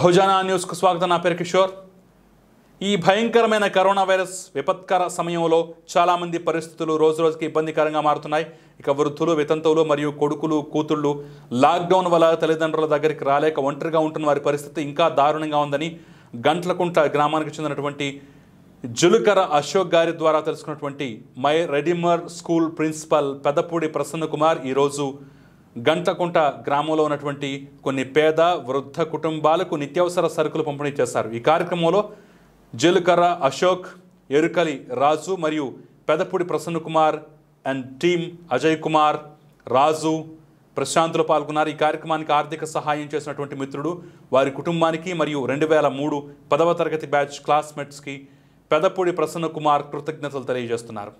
బహుజన న్యూస్కు స్వాగతం నా పేరు కిషోర్ ఈ భయంకరమైన కరోనా వైరస్ విపత్కర సమయంలో చాలామంది పరిస్థితులు రోజు రోజుకి ఇబ్బందికరంగా మారుతున్నాయి ఇక వృద్ధులు వితంతువులు మరియు కొడుకులు కూతుళ్ళు లాక్డౌన్ వల్ల తల్లిదండ్రుల దగ్గరికి రాలేక ఒంటరిగా ఉంటున్న వారి పరిస్థితి ఇంకా దారుణంగా ఉందని గంట్లకుంట గ్రామానికి చెందినటువంటి జులుకర అశోక్ గారి ద్వారా తెలుసుకున్నటువంటి my redeemer school principal Peddapudi Prasanna Kumar ఈరోజు గంటకుంట గ్రామంలో ఉన్నటువంటి కొన్ని పేద వృద్ధ కుటుంబాలకు నిత్యావసర సరుకులు పంపిణీ చేశారు ఈ కార్యక్రమంలో జలుకర్ర అశోక్ ఎరుకలి రాజు మరియు పెదపూడి ప్రసన్న కుమార్ అండ్ టీమ్ అజయ్ కుమార్ రాజు ప్రశాంతులు పాల్గొన్నారు ఈ కార్యక్రమానికి ఆర్థిక సహాయం చేసినటువంటి మిత్రుడు వారి కుటుంబానికి మరియు రెండు వేల మూడు పదవ తరగతి బ్యాచ్ క్లాస్మేట్స్కి పెదపూడి ప్రసన్న కుమార్ కృతజ్ఞతలు తెలియజేస్తున్నారు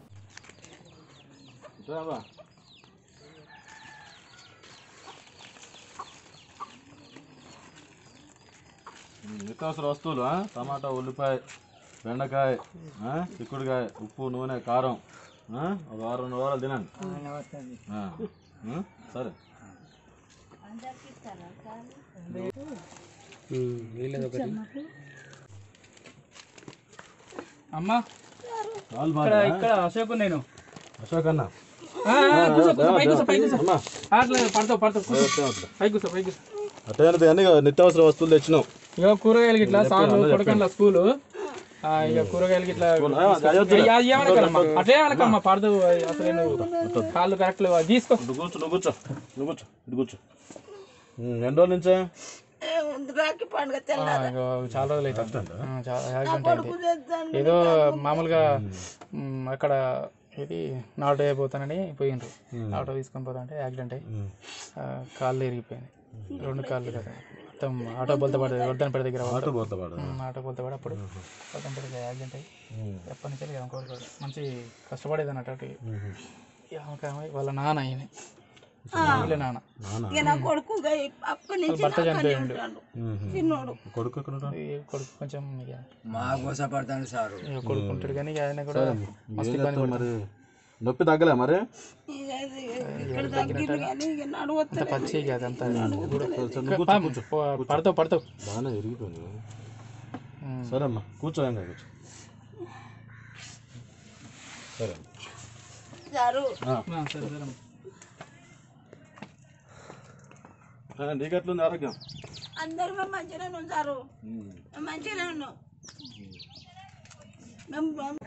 నిత్యావసర వస్తువులు ఆ? టమాటా ఉల్లిపాయ బెండకాయ ఆ? చిక్కుడుకాయ ఉప్పు నూనె కారం ఆ? ఒక వారం రెండు వారాలు తినండి ఆ. ఆ? సరే అమ్మా చాలు ఇక్కడ బాగా ఇక్కడ అశోక్ నేను అశోక్ అన్న ఆ, ఆ, కూర్చో కూర్చో పై కూర్చో పై కూర్చో అమ్మా అట్లా పడతావు పడతావు కూర్చో పై కూర్చో పై కూర్చో అట్టే అన్ని నిత్యావసర వస్తువులు తెచ్చినాం ఇక కూరగాయలకి ఇట్లా సార్లు కొడకండ్ల స్కూలు ఆ, ఇక కూరగాయలకి ఇట్లా ఇక అది ఏమనకమ్మా అట్లే అనకమ్మా పడదు అసలు నేను కాళ్ళు కరెక్ట్ లేవు అది తీసుకో ఇటు కూర్చో నువ్వు కూర్చో నువ్వు కూర్చో ఇటు కూర్చో ఉమ్, ఎన్ని రోజుల నుంచే రాఖీ పండుగ ఆ, ఇక చాలా రోజులు అవుతుంది ఆ, చాలా యాక్సిడెంట్ అయింది ఏదో మామూలుగా మ్, అక్కడ ఇది నాటు అయిపోతానని పోయిండ్రు ఆటో తీసుకొని పోతాంటే యాక్సిడెంట్ అయ్యి ఆ, కాళ్ళు ఇరిగిపోయినాయి రెండు కాళ్ళు కదా మొత్తం ఆటో బొలత పడదు వర్ధనపేట దగ్గర ఆటో పోతా పాడు ఉమ్, ఆటో బొలత పడి అప్పుడు వర్ధనపేట దగ్గర యాక్సిడెంట్ అయ్యి ఎప్పటి నుంచి కదా కోరుకోడు మంచి కష్టపడేది అన్నట్టు అటు ఇక ఆమెకు ఆమె వాళ్ళ నాన్న ఆయన వీళ్ళ నాన్న ఇక నా కొడుకు ఇక అప్పటి నుంచి భర్త చనిపోయిండు చిన్నోడు కొడుకు ఎక్కడ ఉంటాడు? ఈ కొడుకు కొంచెం ఇక మా గోసపడతాను సారు ఇక కొడుకు ఉంటాడు కానీ ఇక ఆయన కూడా ఏం చేస్తావు మరి నొప్పి తగ్గలే మరి ఇక ఇది ఇక్కడ తగ్గింది కానీ ఇక నడవద్దు పచ్చి ఇక అదంతా సరే, నువ్వు కూర్చో, కూర్చో. పడతావు పడతావు బాగానే విరిగిపోయింది సరే అమ్మా కూర్చో ఏం కాదు, కూర్చో సరే సారు ఆ, సరే సరే అమ్మ. ఆ, నీకు ఎట్లుంది ఆరోగ్యం అందరూ మేము మంచిగానే ఉన్నాం సారు మేము మంచిగానే ఉన్నాం మేము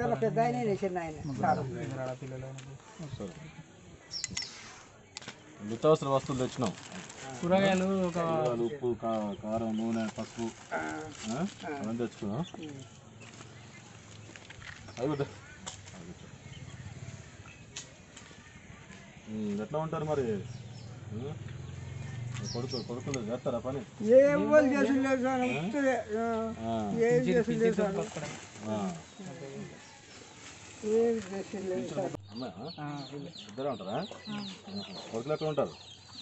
సరే నిత్యావసర వస్తువులు తెచ్చినాం కూరగాయలు ఒక కూరగాయలు, ఉప్పు కా- కారం నూనె పసుపు ఆ? అవన్నీ తెచ్చుకున్నాం అవి వద్దు. అవి కూర్చో. ఉమ్, ఎట్లా ఉంటారు మరి ఉమ్? మీ కొడుకు కొడుకులు చేస్తారా పని ఆ. ఆ. అమ్మాయి, ఆ? ఇద్దరే ఉంటారా కొడుకులు ఎక్కడ ఉంటారు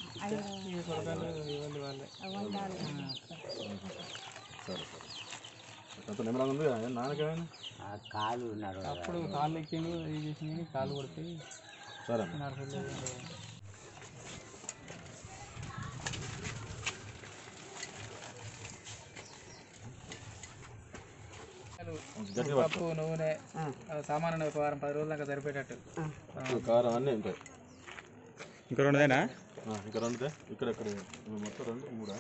సరే సరే అంత నిమ్మలంగా ఉంది ఏం నాన్నకేమైంది కాలు ఉన్నారు అప్పుడు కాళ్ళు ఎక్కిండు ఇది చేసింది కాళ్ళు కొడితే సరే అమ్మ. నడపలేదు గట్టిగా పప్పు నూనె ఆ, సామాను ఒక వారం పది రోజుల దాకా సరిపోయేటట్టు పట్టు, కారం అన్నీ ఉంటాయి ఇంకా రెండుదేనా ఆ, ఇంకా రెండు ఇక్కడ ఇక్కడ ఇవి మొత్తం రెండు మూడా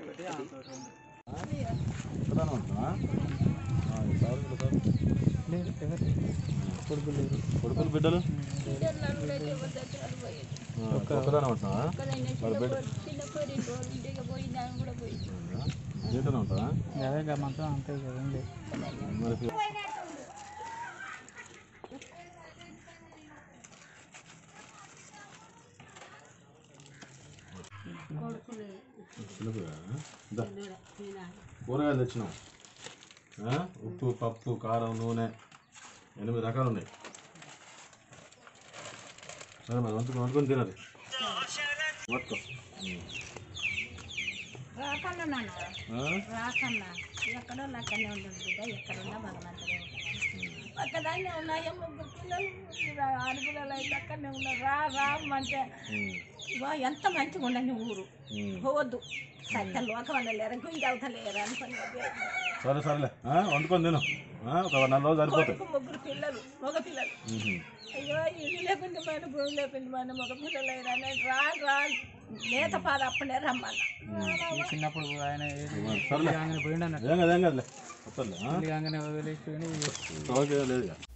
ఇక్కడనే ఉంటున్నా? ఆ, ఈ సారు ఇక్కడ సారు. కొడుకు లేదు కొడుకులు బిడ్డలు ఆ, ఒక్కదానే ఉంటున్నావా మరి బిడ్డ దీంట్లోనే ఉంటావా అదే ఇక మొత్తం అంతే ఇక ఏం లేదు మరి చిన్నపిల్లగా? దా. కూరగాయలు తెచ్చినాం ఆ? ఉప్పు పప్పు కారం నూనె ఎనిమిది రకాలు ఉన్నాయి సరే మరి వంతుకొని వండుకొని తినాలి పట్టుకో రాకన్నా నాన్న ఆ? రాకన్నా ఎక్కడో లక్కనే ఉంటుంది బిడ్డ ఎక్కడున్నా భగవంతుడే పక్కదాన్నే ఉన్నాయో ముగ్గురు పిల్లలు ఆడపిల్లలు అయితే అక్కడనే ఉన్నారు రా రా అంటే వా, ఎంత మంచిగా ఉండని ఊరు పోవద్దు సత్య లోకం అనలేరు గుంజ అవుతలేరు అనుకుని సరే సరేలే ఆ, వండుకొని తిను ఆ, ఒక నెల రోజులు సరిపోతాయి కొడుకు ముగ్గురు పిల్లలు మగ పిల్లలు ఉహు. అయ్యో ఇల్లు లేకుండా మన భూమి లేకుండా మన మగ పిల్లలు అయినా రా రా నేత పాద అప్పుడే రమ్మన్నా చిన్నప్పుడు ఆయన సర్లే ఆయన పోయిండు అన్నట్టు ఏం కదా ఏం కదలే వస్తలే కాగానే వదిలేసి ఓకే లేదు ఇక.